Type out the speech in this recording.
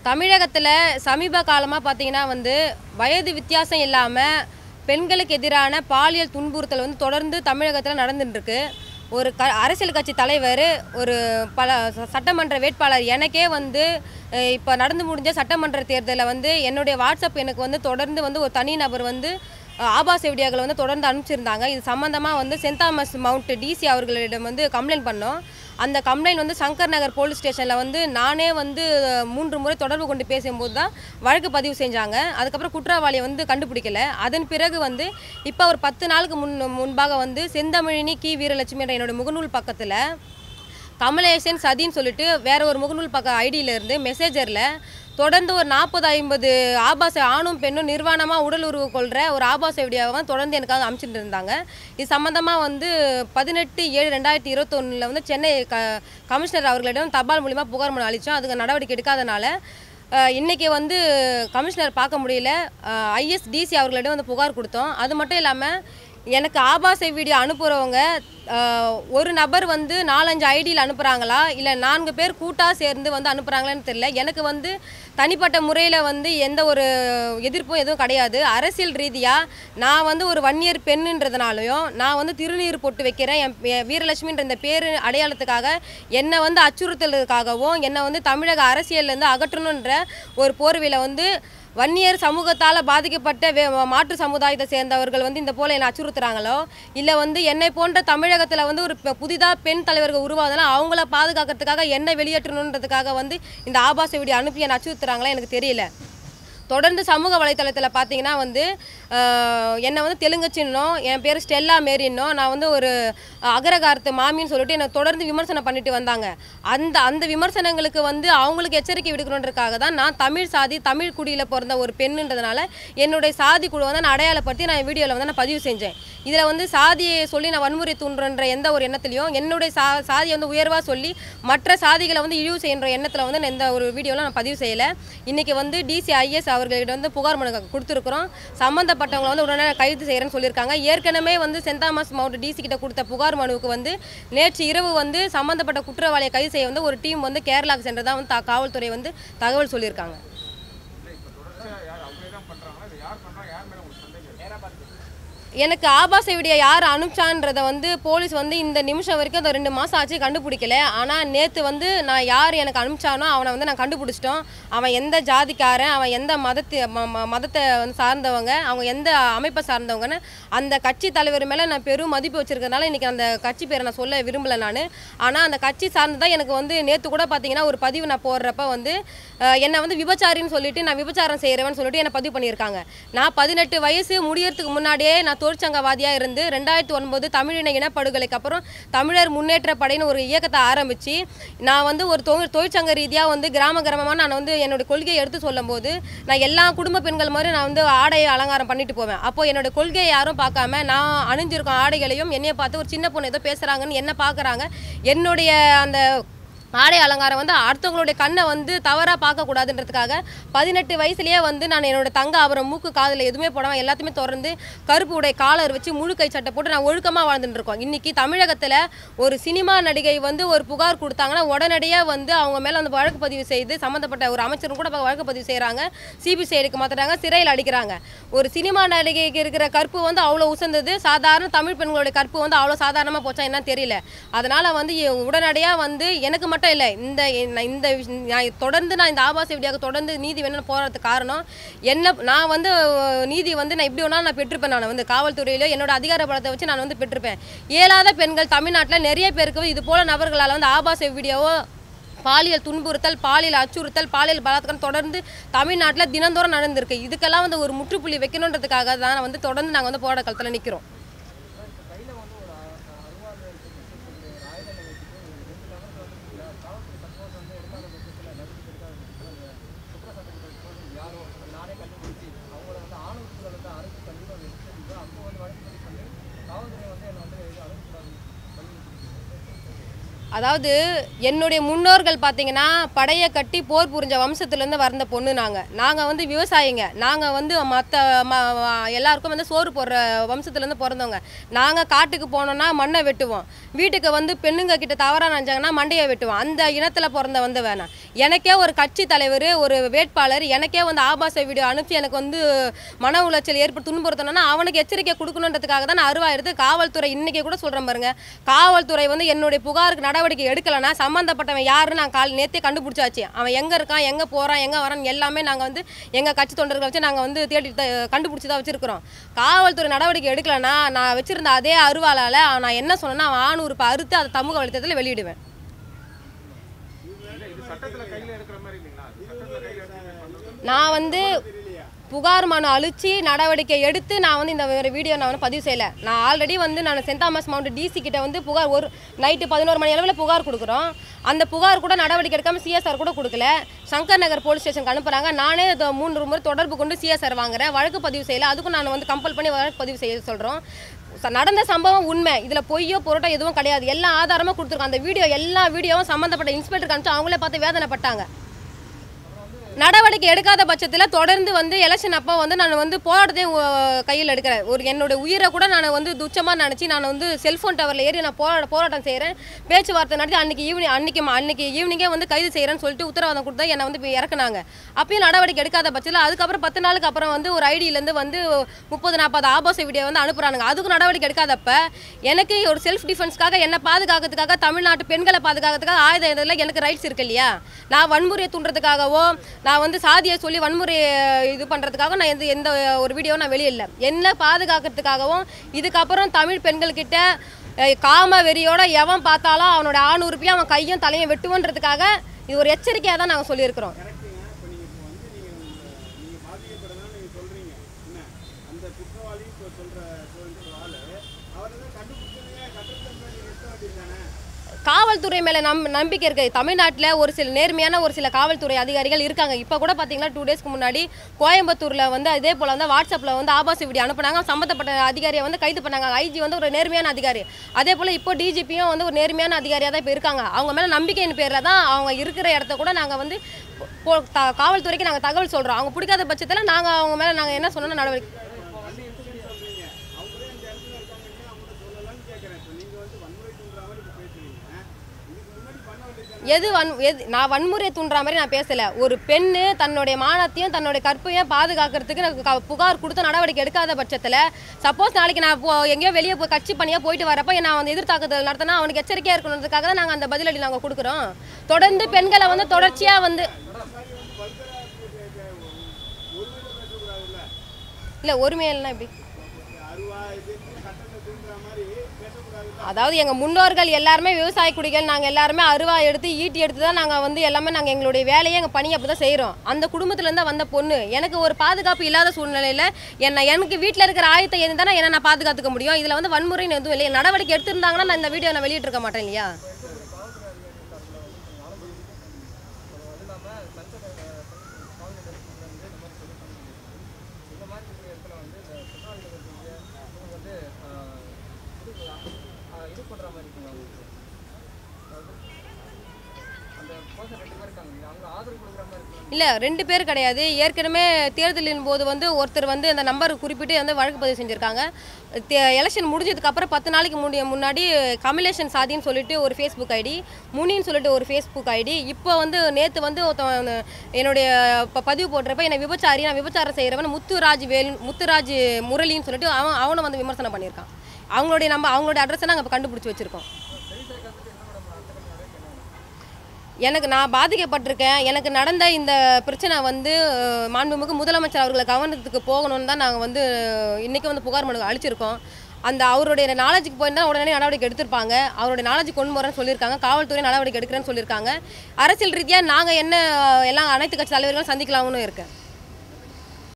தமிழகத்தில் சமீப காலமாக பார்த்தீங்கன்னா வந்து வயது வித்தியாசம் இல்லாமல் பெண்களுக்கு எதிரான பாலியல் துன்புறுத்தல் வந்து தொடர்ந்து தமிழகத்தில் நடந்துட்டு இருக்கு ஒரு க அரசியல் கட்சி தலைவர் ஒரு பல ச- சட்டமன்ற வேட்பாளர் எனக்கே வந்து இப்போ நடந்து முடிஞ்ச சட்டமன்ற தேர்தலில் வந்து என்னுடைய வாட்ஸ்அப் எனக்கு வந்து தொடர்ந்து வந்து ஒரு தனி நபர் வந்து அஹ், ஆபாச வீடியோக்களை வந்து தொடர்ந்து அனுப்பிச்சிருந்தாங்க இது சம்மந்தமாக வந்து சென்ட் தாமஸ் மவுண்ட் டிசி அவர்களிடம் வந்து கம்ப்ளைண்ட் பண்ணோம் அந்த கம்ப்ளைண்ட் வந்து சங்கர் நகர் போலீஸ் ஸ்டேஷனில் வந்து நானே வந்து அஹ், மூன்று முறை தொடர்பு கொண்டு பேசும்போது தான் வழக்கு பதிவு செஞ்சாங்க அதுக்கப்புறம் குற்றவாளியை வந்து கண்டுபிடிக்கல அதன் பிறகு வந்து இப்போ ஒரு பத்து நாளுக்கு முன் முன்பாக வந்து செந்தமிழினி கி வீரலட்சுமி என்ற என்னோட முகநூல் பக்கத்தில் கமலேசன் சதின்னு சொல்லிட்டு வேற ஒரு முகநூல் பக்க ஐடியில இருந்து மெசேஜரில் தொடர்ந்து ஒரு நாற்பது ஐம்பது ஆபாச ஆணும் பெண்ணும் நிர்வாணமாக உடல் உருவு கொள்கிற ஒரு ஆபாச வீடியோவை வந்து தொடர்ந்து எனக்காக அனுப்பிச்சிட்டு இருந்தாங்க இது சம்மந்தமாக வந்து பதினெட்டு ஏழு ரெண்டாயிரத்தி இருபத்தொன்னில் வந்து சென்னை க கமிஷனர் அவர்களிடம் தபால் மூலிமா புகார் மனு அளித்தோம் அதுக்கு நடவடிக்கை எடுக்காதனால அஹ், இன்னைக்கு வந்து கமிஷனர் பார்க்க முடியல ஐஎஸ்டிசி அவர்களிடம் வந்து புகார் கொடுத்தோம் அது மட்டும் இல்லாமல் எனக்கு ஆபாச வீடியோ அனுப்புகிறவங்க ஒரு நபர் வந்து நாலஞ்சு ஐடியில் அனுப்புகிறாங்களா இல்லை நான்கு பேர் கூட்டாக சேர்ந்து வந்து அனுப்புகிறாங்களான்னு தெரியல எனக்கு வந்து தனிப்பட்ட முறையில் வந்து எந்த ஒரு எதிர்ப்பும் எதுவும் கிடையாது அரசியல் ரீதியாக நான் வந்து ஒரு வன்னியர் பெண்ணுன்றதுனாலையும் நான் வந்து திருநீர் போட்டு வைக்கிறேன் என் என் வீரலட்சுமின்ற இந்த பேர் அடையாளத்துக்காக என்னை வந்து அச்சுறுத்தலுக்காகவும் என்னை வந்து தமிழக அரசியல்லேருந்து அகற்றணுன்ற ஒரு போர்வையில் வந்து வன்னியர் சமூகத்தால் பாதிக்கப்பட்ட வே மாற்று சமுதாயத்தை சேர்ந்தவர்கள் வந்து இந்த போல என்னை அச்சுறுத்துறாங்களோ இல்லை வந்து என்னை போன்ற தமிழகத்தில் வந்து ஒரு புதிதாக பெண் தலைவர்கள் உருவாகுதுன்னா அவங்கள பாதுகாக்கிறதுக்காக என்னை வெளியேற்றணுன்றதுக்காக வந்து இந்த ஆபாச வீடியோ அனுப்பி என்னை அச்சுறுத்துறாங்களா எனக்கு தெரியல தொடர்ந்து சமூக வலைத்தளத்தில் பார்த்தீங்கன்னா வந்து ஆஹ், என்னை வந்து தெலுங்கச்சின்னும் என் பேர் ஸ்டெல்லா மேரின்னும் நான் வந்து ஒரு அகரகாரத்து மாமின்னு சொல்லிட்டு என்னை தொடர்ந்து விமர்சனம் பண்ணிட்டு வந்தாங்க அந்த அந்த விமர்சனங்களுக்கு வந்து அவங்களுக்கு எச்சரிக்கை விடுக்கணுன்றதுக்காக தான் நான் தமிழ் சாதி தமிழ் குடியில் பிறந்த ஒரு பெண்ணுன்றதுனால என்னுடைய சாதி குழு வந்து நான் அடையாளப்படுத்தி நான் வீடியோவில் வந்து நான் பதிவு செஞ்சேன் இதில் வந்து சாதியை சொல்லி நான் வன்முறை தூண்டுன்ற எந்த ஒரு எண்ணத்துலையும் என்னுடைய சா சாதியை வந்து உயர்வாக சொல்லி மற்ற சாதிகளை வந்து இழிவு செய்கின்ற எண்ணத்தில் வந்து நான் எந்த ஒரு வீடியோவில் நான் பதிவு செய்யலை இன்றைக்கி வந்து டிசி ஐஎஸ் அவர்களிடம் வந்து புகார் மனு கொடுத்துருக்குறோம் சம்மந்தப்பட்டவங்களை வந்து உடனே கைது செய்கிறேன்னு சொல்லியிருக்காங்க ஏற்கனவே வந்து சென்ட் தாமஸ் மவுண்ட் டிசி கிட்ட கொடுத்த புகார் மனுவுக்கு வந்து நேற்று இரவு வந்து சம்மந்தப்பட்ட குற்றவாளியை கைது செய்ய வந்து ஒரு டீம் வந்து கேரளாவுக்கு சென்றதா வந்து தா- காவல்துறை வந்து தகவல் சொல்லியிருக்காங்க எனக்கு ஆபாச வீடியோ யார் அனுப்பிச்சான்றதை வந்து போலீஸ் வந்து இந்த நிமிஷம் வரைக்கும் அந்த ரெண்டு மாதம் ஆச்சு கண்டுபிடிக்கல ஆனால் நேற்று வந்து நான் யார் எனக்கு அனுப்பிச்சானோ அவனை வந்து நான் கண்டுபிடிச்சிட்டோம் அவன் எந்த ஜாதிக்காரன் அவன் எந்த மதத்து ம- ம- மதத்தை வந்து சார்ந்தவங்க அவங்க எந்த அமைப்பை சார்ந்தவங்கன்னு அந்த கட்சி தலைவர் மேலே நான் பெரும் மதிப்பு வச்சிருக்கறதுனால இன்றைக்கி அந்த கட்சி பேரை நான் சொல்ல விரும்பலை நான் ஆனால் அந்த கட்சி சார்ந்து தான் எனக்கு வந்து நேற்று கூட பார்த்தீங்கன்னா ஒரு பதிவு நான் போடுறப்ப வந்து அஹ், என்னை வந்து விபச்சாரின்னு சொல்லிட்டு நான் விபச்சாரம் செய்கிறவன் சொல்லிட்டு என்னை பதிவு பண்ணியிருக்காங்க நான் பதினெட்டு வயசு முடியறதுக்கு முன்னாடியே நான் தொழிற்சங்கவாதியாக இருந்து ரெண்டாயிரத்தி ஒன்பது தமிழின இனப்படுகொலைக்கு அப்புறம் தமிழர் முன்னேற்ற படைன்னு ஒரு இயக்கத்தை ஆரம்பித்து நான் வந்து ஒரு தொ தொழிற்சங்க ரீதியாக வந்து கிராம கிராமமாக நான் வந்து என்னோட கொள்கையை எடுத்து சொல்லும்போது நான் எல்லா குடும்ப பெண்கள் மாதிரி நான் வந்து ஆடை அலங்காரம் பண்ணிட்டு போவேன் அப்போ என்னோட கொள்கையை யாரும் பார்க்காம நான் அணிஞ்சிருக்கும் ஆடைகளையும் என்னைய பார்த்து ஒரு சின்ன பொண்ணு ஏதோ பேசுகிறாங்கன்னு என்ன பார்க்குறாங்க என்னுடைய அந்த ஆடை அலங்காரம் வந்து அடுத்தவங்களுடைய கண்ணை வந்து தவறாக பார்க்கக்கூடாதுன்றதுக்காக பதினெட்டு வயசுலயே வந்து நான் என்னோட தங்க ஆபரம் மூக்கு காதில் எதுவுமே போடாமல் எல்லாத்தையுமே திறந்து கருப்பு உடை காலர் வச்சு முழு கை சட்டை போட்டு நான் ஒழுக்கமாக வாழ்ந்துட்டு இருக்கோம் இன்னைக்கு தமிழகத்தில் ஒரு சினிமா நடிகை வந்து ஒரு புகார் கொடுத்தாங்கன்னா உடனடியாக வந்து அவங்க மேலே அந்த வழக்கு பதிவு செய்து சம்மந்தப்பட்ட ஒரு அமைச்சரும் கூட இப்ப வழக்கு பதிவு செய்கிறாங்க சிபிசிஐடிக்கு மாற்றுறாங்க சிறையில் அடிக்கிறாங்க ஒரு சினிமா நடிகைக்கு இருக்கிற கற்பு வந்து அவ்வளோ உசந்தது சாதாரண தமிழ் பெண்களுடைய கற்பு வந்து அவ்வளோ சாதாரணமாக போச்சா என்னன்னு தெரியல அதனால் வந்து உடனடியாக வந்து எனக்கு மட்டும் இல்லை இந்த நான் இந்த விஷ்- நான் தொடர்ந்து நான் இந்த ஆபாச வீடியோக்கு தொடர்ந்து நீதி வேணும்னு போகிறதுக்கு காரணம் என்ன நான் வந்து அஹ், நீதி வந்து நான் எப்படி வேணாலும் நான் பெற்றிருப்பேன் நான் வந்து காவல்துறையில என்னோட அதிகார பலத்தை வச்சு நான் வந்து பெற்றிருப்பேன் இயலாத பெண்கள் தமிழ்நாட்டில் நிறைய பேருக்கு இது போல நபர்களால் வந்து ஆபாச வீடியோவோ பாலியல் துன்புறுத்தல் பாலியல் அச்சுறுத்தல் பாலியல் பலாத்காரம் தொடர்ந்து தமிழ்நாட்டில் தினந்தோறும் நடந்திருக்கு இதுக்கெல்லாம் வந்து ஒரு முற்றுப்புள்ளி வைக்கணுன்றதுக்காக தான் வந்து தொடர்ந்து நாங்கள் வந்து போராட்ட களத்தில் நிற்கிறோம் அதாவது என்னுடைய முன்னோர்கள் பார்த்தீங்கன்னா படையை கட்டி போர் புரிஞ்ச வம்சத்துலேருந்து வந்த பொண்ணு நாங்கள் நாங்கள் வந்து விவசாயிங்க நாங்கள் வந்து மற்ற எல்லாருக்கும் வந்து சோறு போடுற வம்சத்துலேருந்து பிறந்தவங்க நாங்கள் காட்டுக்கு போனோம்னா மண்ணை வெட்டுவோம் வீட்டுக்கு வந்து பெண்ணுங்க கிட்ட தவறாக நினைச்சாங்கன்னா மண்டையை வெட்டுவோம் அந்த இனத்தில் பிறந்த வந்து வேணாம் எனக்கே ஒரு கட்சி தலைவர் ஒரு வேட்பாளர் எனக்கே வந்து ஆபாச வீடியோ அனுப்பி எனக்கு வந்து மன உளைச்சல் ஏற்பட்டு துன்புறுத்தணும்னா அவனுக்கு எச்சரிக்கை கொடுக்கணுன்றதுக்காக தான் நான் அருவா எடுத்து காவல்துறை இன்னைக்கு கூட சொல்கிறேன் பாருங்க காவல்துறை வந்து என்னுடைய புகாருக்கு நடவடிக்கை எடுக்கலைன்னா சம்மந்தப்பட்டவன் யாருன்னு நான் கால் நேத்தே கண்டுபிடிச்சாச்சு அவன் எங்கே இருக்கான் எங்கே போகிறான் எங்கே வரான் எல்லாமே நாங்கள் வந்து எங்கள் கட்சி தொண்டர்கள் வச்சு நாங்கள் வந்து தேடி த- கண்டுபிடிச்சி தான் வச்சுருக்கிறோம் காவல்துறை நடவடிக்கை எடுக்கலைன்னா நான் வச்சிருந்த அதே அருவாளால் நான் என்ன சொன்னேன்னா அவன் ஆணூறு இப்போ அறுத்து அதை சமூக வலைத்தளத்தில் வெளியிடுவேன் இது சட்டத்துல கையில எடுக்கிற மாதிரி இல்லைங்களா சட்டத்துல கையில எடுத்து நான் வந்து புகார் மனு அழிச்சு நடவடிக்கை எடுத்து நான் வந்து இந்த ஒரு வீடியோ நான் வந்து பதிவு செய்யலை நான் ஆல்ரெடி வந்து நான் சென்ட் தாமஸ் மவுண்ட் டிசி கிட்ட வந்து புகார் ஒரு நைட்டு பதினோரு மணி அளவில் புகார் கொடுக்குறோம் அந்த புகார் கூட நடவடிக்கை எடுக்காம சிஎஸ்ஆர் கூட கொடுக்கல சங்கர் நகர் போலீஸ் ஸ்டேஷனுக்கு அனுப்புறாங்க நானே இது மூன்று முறை தொடர்பு கொண்டு சிஎஸ்ஆர் வாங்குறேன் வழக்கு பதிவு செய்யல அதுக்கும் நான் வந்து கம்பல் பண்ணி வழக்கு பதிவு செய்ய சொல்கிறோம் நடந்த சம்பவம் உண்மை இதில் பொய்யோ பொருட்டோ எதுவும் கிடையாது எல்லா ஆதாரமும் கொடுத்துருக்கோம் அந்த வீடியோ எல்லா வீடியோவும் சம்மந்தப்பட்ட இன்ஸ்பெக்டர் காமிச்சு அவங்களே பார்த்து வேதனைப்பட்டாங்க நடவடிக்கை எடுக்காத பட்சத்தில் தொடர்ந்து வந்து எலெக்ஷன் அப்போ வந்து நான் வந்து போராட்டத்தையும் அஹ், கையில் எடுக்கிறேன் ஒரு என்னோட உயிரை கூட நான் வந்து துச்சமாக நினச்சி நான் வந்து செல்ஃபோன் டவரில் ஏறி நான் போராட போராட்டம் செய்கிறேன் பேச்சுவார்த்தை நடத்தி அன்னைக்கு ஈவினிங் அன்னைக்கு ம- அன்னைக்கு ஈவினிங்கே வந்து கைது செய்கிறேன்னு சொல்லிட்டு உத்தரவாதம் கொடுத்தா என்னை வந்து இப்போ இறக்குனாங்க அப்பயும் நடவடிக்கை எடுக்காத பட்சத்தில் அதுக்கப்புறம் பத்து நாளுக்கு அப்புறம் வந்து ஒரு ஐடியிலேருந்து வந்து முப்பது நாற்பது ஆபாச வீடியோ வந்து அனுப்புகிறானுங்க அதுக்கும் நடவடிக்கை எடுக்காதப்ப எனக்கு ஒரு செல்ஃப் டிஃபென்ஸ்க்காக என்னை பாதுகாக்கிறதுக்காக தமிழ்நாட்டு பெண்களை பாதுகாக்கிறதுக்காக ஆயுதம் இதில் எனக்கு ரைட்ஸ் இருக்கு இல்லையா நான் வன்முறையை தூண்டுறதுக்காகவோ நான் வந்து சாதியை சொல்லி வன்முறையை இது பண்ணுறதுக்காக நான் எந்த எந்த ஒரு வீடியோவும் நான் வெளியிடல என்ன பாதுகாக்கிறதுக்காகவும் இதுக்கப்புறம் தமிழ் பெண்கள்கிட்ட அஹ், காம வெறியோட எவன் பார்த்தாலும் அவனோட ஆணுறுப்பியும் அவன் கையும் தலையும் வெட்டுவோன்றதுக்காக இது ஒரு எச்சரிக்கையாக தான் நாங்கள் சொல்லியிருக்கிறோம் கரெக்டுங்க இப்போ நீங்கள் இப்போ வந்து நீங்கள் நீங்கள் பாதிக்கப்படதான் நீங்கள் சொல்கிறீங்க என்ன அந்த குற்றவாளி இப்போ சொல்கிற சொல்கிற ஆள் அவரை தான் கண்டுபிடிச்சதுங்க கட்டத்தில் நீங்கள் நிறுத்த வேண்டியதானே காவல்துறை மேலே நம் நம்பிக்கை இருக்குது தமிழ்நாட்டில் ஒரு சில நேர்மையான ஒரு சில காவல்துறை அதிகாரிகள் இருக்காங்க இப்போ கூட பார்த்தீங்கன்னா டூ டேஸ்க்கு முன்னாடி கோயம்புத்தூரில் வந்து இதே போல் வந்து வாட்ஸ்அப்பில் வந்து ஆபாச வீடியோ அனுப்புனாங்க சம்மந்தப்பட்ட அதிகாரியை வந்து கைது பண்ணாங்க ஐஜி வந்து ஒரு நேர்மையான அதிகாரி அதே போல் இப்போ டிஜிபியும் வந்து ஒரு நேர்மையான அதிகாரியாக தான் இப்போ இருக்காங்க அவங்க மேலே நம்பிக்கையின் பேரில் தான் அவங்க இருக்கிற இடத்த கூட நாங்கள் வந்து போ த- காவல்துறைக்கு நாங்கள் தகவல் சொல்கிறோம் அவங்க பிடிக்காத பட்சத்தில் நாங்கள் அவங்க மேலே நாங்கள் என்ன சொன்னோம் நடவடிக்கை வண்டி இருக்குன்னு சொல்கிறீங்க அவங்களே அந்த இடத்துல இருக்காங்க இல்லையா அவங்கள்ட்ட சொல்லலாம்னு கேட்குறேன் இப்போ நீங்கள் வந்து வன்முறை தூண்டுற மாதிரி இப்போ பேசுறீங்க இதுக்கு முன்னாடி பண்ண வேண்டியது எது வன் எது நான் வன்முறையை தூண்டுற மாதிரி நான் பேசல ஒரு பெண்ணு தன்னுடைய மானத்தையும் தன்னுடைய கற்பையும் பாதுகாக்கிறதுக்கு எனக்கு க- புகார் கொடுத்து நடவடிக்கை எடுக்காத பட்சத்தில் சப்போஸ் நாளைக்கு நான் போ எங்கேயோ வெளியே போய் கட்சி பணியாக போயிட்டு வரப்ப நான் வந்து எதிர்த்தாக்குதல் நடத்தினா அவனுக்கு எச்சரிக்கையாக இருக்கணுன்றதுக்காக தான் நாங்கள் அந்த பதிலடி நாங்கள் கொடுக்குறோம் தொடர்ந்து பெண்களை வந்து தொடர்ச்சியாக வந்து இல்லை ஒருமையில்னா எப்படி அருவா இது கட்டத்தில் தூண்டுற மாதிரி பேசக்கூடாது அதாவது எங்கள் முன்னோர்கள் எல்லாருமே விவசாய குடிகள் நாங்கள் எல்லாருமே அருவா எடுத்து ஈட்டி எடுத்து தான் நாங்கள் வந்து எல்லாமே நாங்கள் எங்களுடைய வேலையை எங்கள் பணியை அப்படி தான் செய்கிறோம் அந்த குடும்பத்துலேருந்து வந்த பொண்ணு எனக்கு ஒரு பாதுகாப்பு இல்லாத சூழ்நிலையில் என்ன எனக்கு வீட்டில் இருக்கிற ஆயத்தை எது தானே என்ன நான் பாதுகாத்துக்க முடியும் இதில் வந்து வன்முறைன்னு எதுவும் இல்லை நடவடிக்கை எடுத்திருந்தாங்கன்னா நான் இந்த வீடியோ நான் வெளியிட்டிருக்க மாட்டேன் இல்லையா இது பண்ணுற மாதிரி இருக்குங்க அவங்களுக்கு அதாவது அந்த பர்சன் ரெண்டு பேர் இருக்காங்க இல்லையா, அவங்க ஆதரவு கொடுக்குற மாதிரி இருக்குங்க இல்லை ரெண்டு பேர் கிடையாது ஏற்கனவே தேர்தலின் போது வந்து ஒருத்தர் வந்து அந்த நம்பர் குறிப்பிட்டு வந்து வழக்கு பதிவு செஞ்சுருக்காங்க எலெக்ஷன் முடிஞ்சதுக்கு அப்புறம் பத்து நாளைக்கு முடி முன்னாடி கமலேஷன் சாதின்னு சொல்லிட்டு ஒரு ஃபேஸ்புக் ஐடி முனின்னு சொல்லிட்டு ஒரு ஃபேஸ்புக் ஐடி இப்போ வந்து நேற்று வந்து ஒருத்தன் வந்து என்னுடைய ப- பதிவு போடுறப்ப என்னை விபச்சாரி நான் விபச்சாரம் செய்கிறவன் முத்துராஜ் வேல் முத்துராஜ் முரளின்னு சொல்லிட்டு அவன் அவனை வந்து விமர்சனம் பண்ணியிருக்கான் அவங்களுடைய நம்ம அவங்களுடைய அட்ரஸை நாங்கள் இப்போ கண்டுபிடிச்சி வச்சுருக்கோம் எனக்கு நான் பாதிக்கப்பட்டிருக்கேன் எனக்கு நடந்த இந்த பிரச்சனை வந்து அஹ், மாண்புமிகு முதலமைச்சர் அவர்களை கவனத்துக்கு போகணும்னு தான் நாங்கள் வந்து இன்றைக்கி வந்து புகார் மனு அளிச்சிருக்கோம் அந்த அவருடைய நாலேஜுக்கு போயிருந்தால் உடனே நடவடிக்கை எடுத்திருப்பாங்க அவருடைய நாலேஜ் கொண்டு வரேன்னு சொல்லியிருக்காங்க காவல்துறை நடவடிக்கை எடுக்கிறேன்னு சொல்லியிருக்காங்க அரசியல் ரீதியாக நாங்கள் என்ன அஹ், எல்லாம் அனைத்து கட்சி தலைவர்களும் சந்திக்கலாம்னு இருக்கேன்